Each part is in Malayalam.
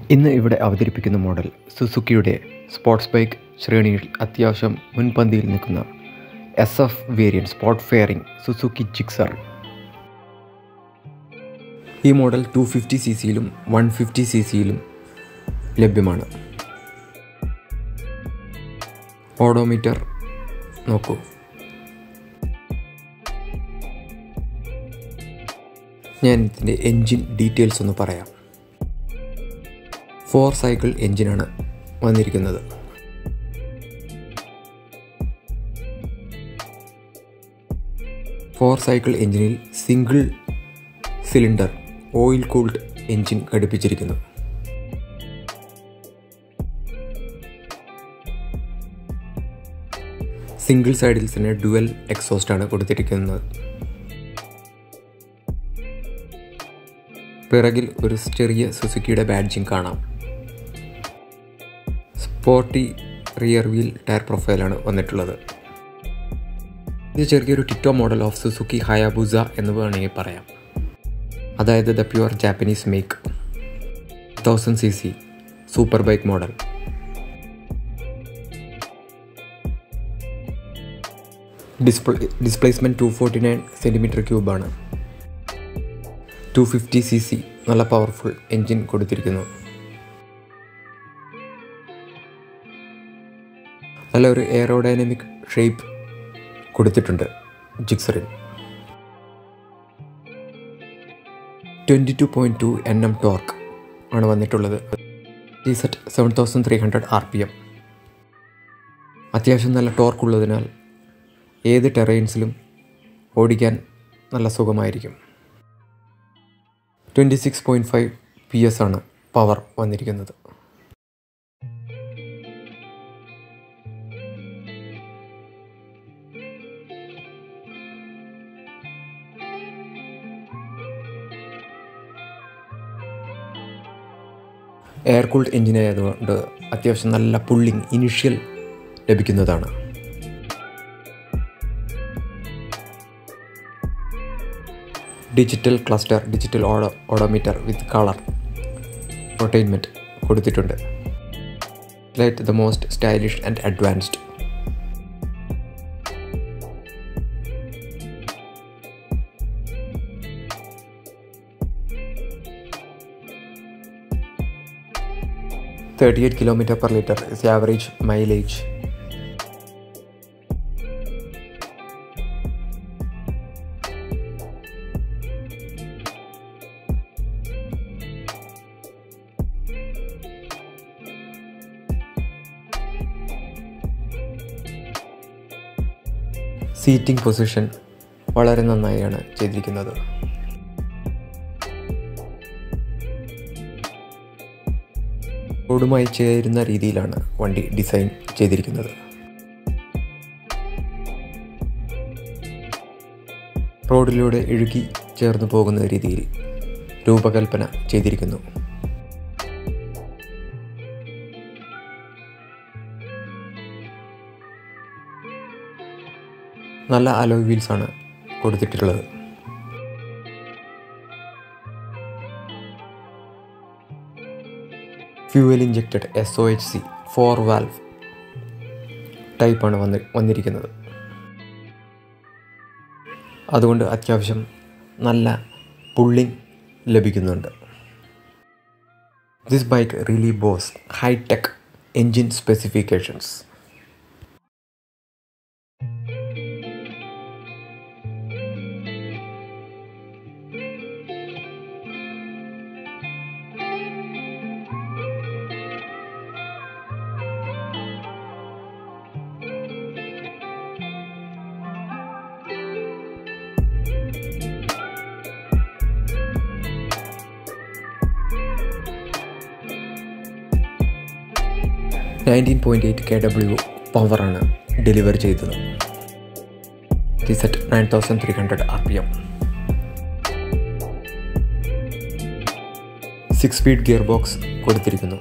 ഇന്ന് ഇവിടെ അവതരിപ്പിക്കുന്ന മോഡൽ സുസുക്കിയുടെ സ്പോർട്സ് ബൈക്ക് ശ്രേണിയിൽ അത്യാവശ്യം മുൻപന്തിയിൽ നിൽക്കുന്ന S F variant sport fairing Suzuki Gixxer ഈ മോഡൽ ടു ഫിഫ്റ്റി സി സിയിലും വൺ ഫിഫ്റ്റി സി സിയിലും ലഭ്യമാണ് ഓഡോമീറ്റർ നോക്കൂ ഞാൻ ഇതിൻ്റെ എൻജിൻ ഡീറ്റെയിൽസ് ഒന്ന് പറയാം ഫോർ സൈക്കിൾ എൻജിനാണ് വന്നിരിക്കുന്നത് ഫോർ സൈക്കിൾ എൻജിനിൽ single cylinder oil cooled engine ഘടിപ്പിച്ചിരിക്കുന്നു സിംഗിൾ സൈഡിൽ തന്നെ ഡുവൽ എക്സോസ്റ്റ് ആണ് കൊടുത്തിരിക്കുന്നത് പിറകിൽ ഒരു ചെറിയ സുസുക്കിയുടെ ബാഡ്ജിങ് കാണാം സ്പോർട്ടി റിയർ വീൽ ടയർ പ്രൊഫൈലാണ് വന്നിട്ടുള്ളത് ഇത് ചെറിയൊരു ditto model of Suzuki Hayabusa എന്ന് വേണമെങ്കിൽ പറയാം അതായത് the pure Japanese make thousand C C super bike model display displacement two forty nine centimetre ക്യൂബാണ് ടു ഫിഫ്റ്റി സി സി നല്ല പവർഫുൾ എൻജിൻ കൊടുത്തിരിക്കുന്നു നല്ല ഒരു എയറോഡൈനമിക് ഷേപ്പ് കൊടുത്തിട്ടുണ്ട് ജിക്സറിൽ twenty two point two N M torque ആണ് വന്നിട്ടുള്ളത് ജി സെറ്റ് seven thousand three hundred R P M അത്യാവശ്യം നല്ല ടോർക്ക് ഉള്ളതിനാൽ ഏത് ടെറൈൻസിലും ഓടിക്കാൻ നല്ല സുഖമായിരിക്കും twenty six point five P S ആണ് പവർ വന്നിരിക്കുന്നത് എയർ കൂൾഡ് എഞ്ചിൻ ആയതുകൊണ്ട് അത്യാവശ്യം നല്ല പുള്ളിങ് ഇനിഷ്യൽ ലഭിക്കുന്നതാണ് digital cluster digital odo odometer with colour റൊട്ടൈൻമെൻറ്റ് കൊടുത്തിട്ടുണ്ട് light the most stylish and advanced thirty eight kilometre per litre is average mileage seating position വളരെ നന്നായാണ് ചെയ്തിരിക്കുന്നത് റോഡുമായി ചേരുന്ന രീതിയിലാണ് വണ്ടി ഡിസൈൻ ചെയ്തിരിക്കുന്നത് റോഡിലൂടെ ഇഴുകി ചേർന്ന് പോകുന്ന രീതിയിൽ രൂപകൽപ്പന ചെയ്തിരിക്കുന്നു നല്ല അലോയ് വീൽസ് ആണ് കൊടുത്തിട്ടുള്ളത് fuel injected S O H C four valve ടൈപ്പാണ് വന്ന് വന്നിരിക്കുന്നത് അതുകൊണ്ട് അത്യാവശ്യം നല്ല പുള്ളിങ് ലഭിക്കുന്നുണ്ട് this bike really boss high tech engine specifications nineteen point eight K W പവറാണ് ഡെലിവർ ചെയ്തത് ടി സെറ്റ് nine thousand three hundred R P M six speed gear box കൊടുത്തിരിക്കുന്നു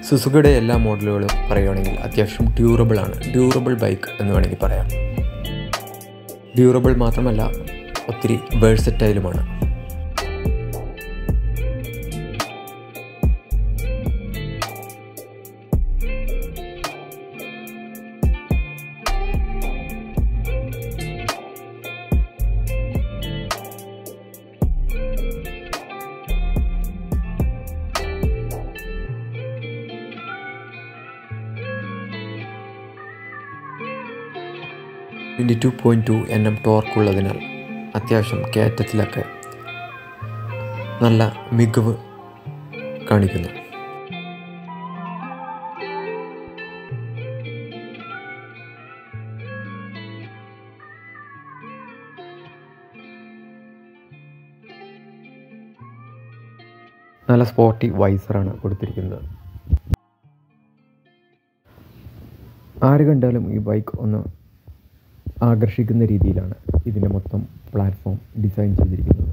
സുസുക്കിയുടെ എല്ലാ മോഡലുകളും പറയുകയാണെങ്കിൽ അത്യാവശ്യം ഡ്യൂറബിൾ ആണ് ഡ്യൂറബിൾ ബൈക്ക് എന്ന് വേണമെങ്കിൽ പറയാം ഡ്യൂറബിൾ മാത്രമല്ല ഒത്തിരി വേഴ്സറ്റൈലുമാണ് twenty two point two N M ടോർക്കുള്ളതിനാൽ അത്യാവശ്യം കയറ്റത്തിലൊക്കെ നല്ല മികവ് കാണിക്കുന്നു നല്ല സ്പോർട്ടി വൈസറാണ് കൊടുത്തിരിക്കുന്നത് ആര് കണ്ടാലും ഈ ബൈക്ക് ഒന്ന് ആകർഷിക്കുന്ന രീതിയിലാണ് ഇതിൻ്റെ മൊത്തം പ്ലാറ്റ്ഫോം ഡിസൈൻ ചെയ്തിരിക്കുന്നത്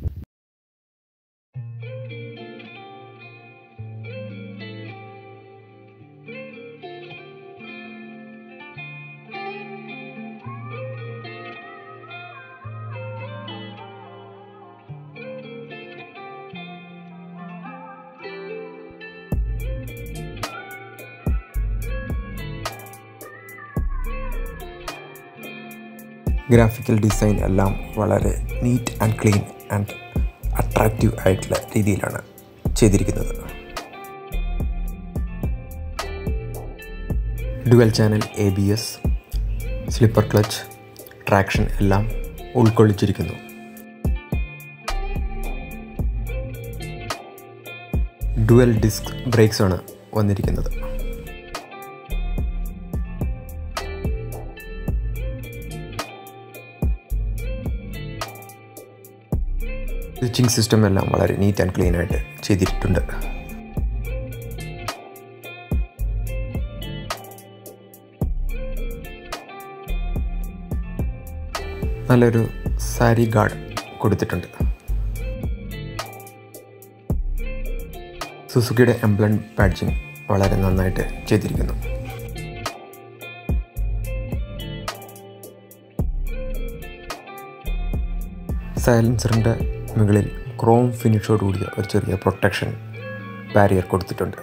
ഗ്രാഫിക്കൽ ഡിസൈൻ എല്ലാം വളരെ neat and clean and attractive ആയിട്ടുള്ള രീതിയിലാണ് ചെയ്തിരിക്കുന്നത് dual channel A B S slipper clutch traction എല്ലാം ഉൾക്കൊള്ളിച്ചിരിക്കുന്നു ഡുവൽ ഡിസ്ക് ബ്രേക്സ് ആണ് വന്നിരിക്കുന്നത് സ്വിച്ചിങ് സിസ്റ്റം എല്ലാം വളരെ നീറ്റ് ആൻഡ് ക്ലീൻ ആയിട്ട് ചെയ്തിട്ടുണ്ട് നല്ലൊരു സാരി ഗാർഡ് കൊടുത്തിട്ടുണ്ട് സുസുക്കിയുടെ എംബ്ലം ബാഡ്ജിങ് വളരെ നന്നായിട്ട് ചെയ്തിരിക്കുന്നു സൈലൻസറിൻ്റെ മുകളിൽ ക്രോം ഫിനിഷോട് കൂടിയ ഒരു ചെറിയ പ്രൊട്ടക്ഷൻ ബാരിയർ കൊടുത്തിട്ടുണ്ട്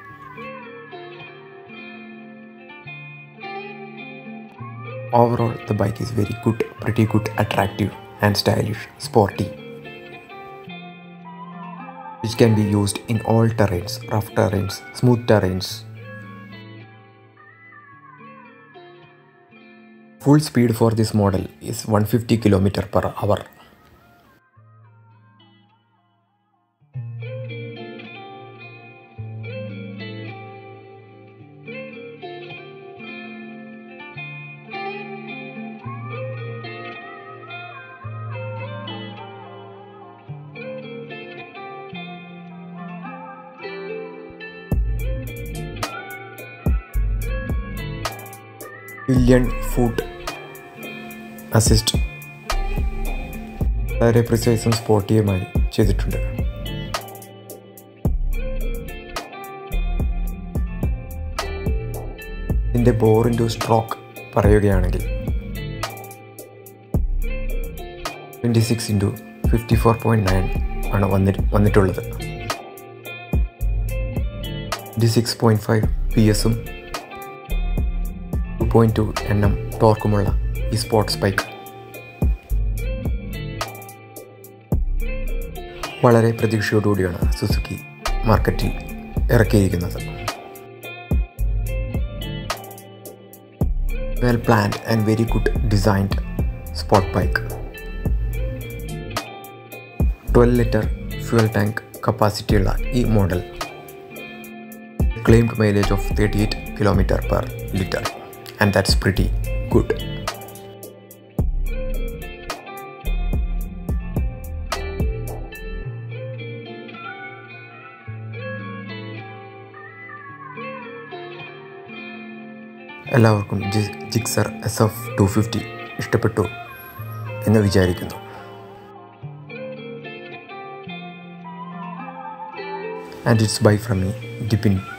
overall the bike is very good pretty good attractive and stylish sporty which can be used in all terrains, rough terrains, smooth terrains. Full speed for this model is 150 km per hour. Pillion foot assist വളരെ പ്രിസൈസും സ്പോർട്ടിയുമായി ചെയ്തിട്ടുണ്ട് ഇതിൻ്റെ ബോറിൻ്റെ സ്ട്രോക്ക് പറയുകയാണെങ്കിൽ twenty six into fifty four point nine ആണ് വന്നി വന്നിട്ടുള്ളത് twenty six point five P എസും two point two N M ടോർക്കുമുള്ള ഈ സ്പോർട്സ് ബൈക്ക് വളരെ പ്രതീക്ഷയോടുകൂടിയാണ് സുസുക്കി മാർക്കറ്റിൽ ഇറക്കിയിരിക്കുന്നത് well planned and very good designed sport bike twelve litre fuel tank കപ്പാസിറ്റിയുള്ള ഈ model claimed mileage of 38 km per liter and that's pretty good എല്ലാവർക്കും ജി- Gixxer S F two fifty ഇഷ്ടപ്പെട്ടു എന്ന് വിചാരിക്കുന്നു and it's bye from me ഡിപിൻ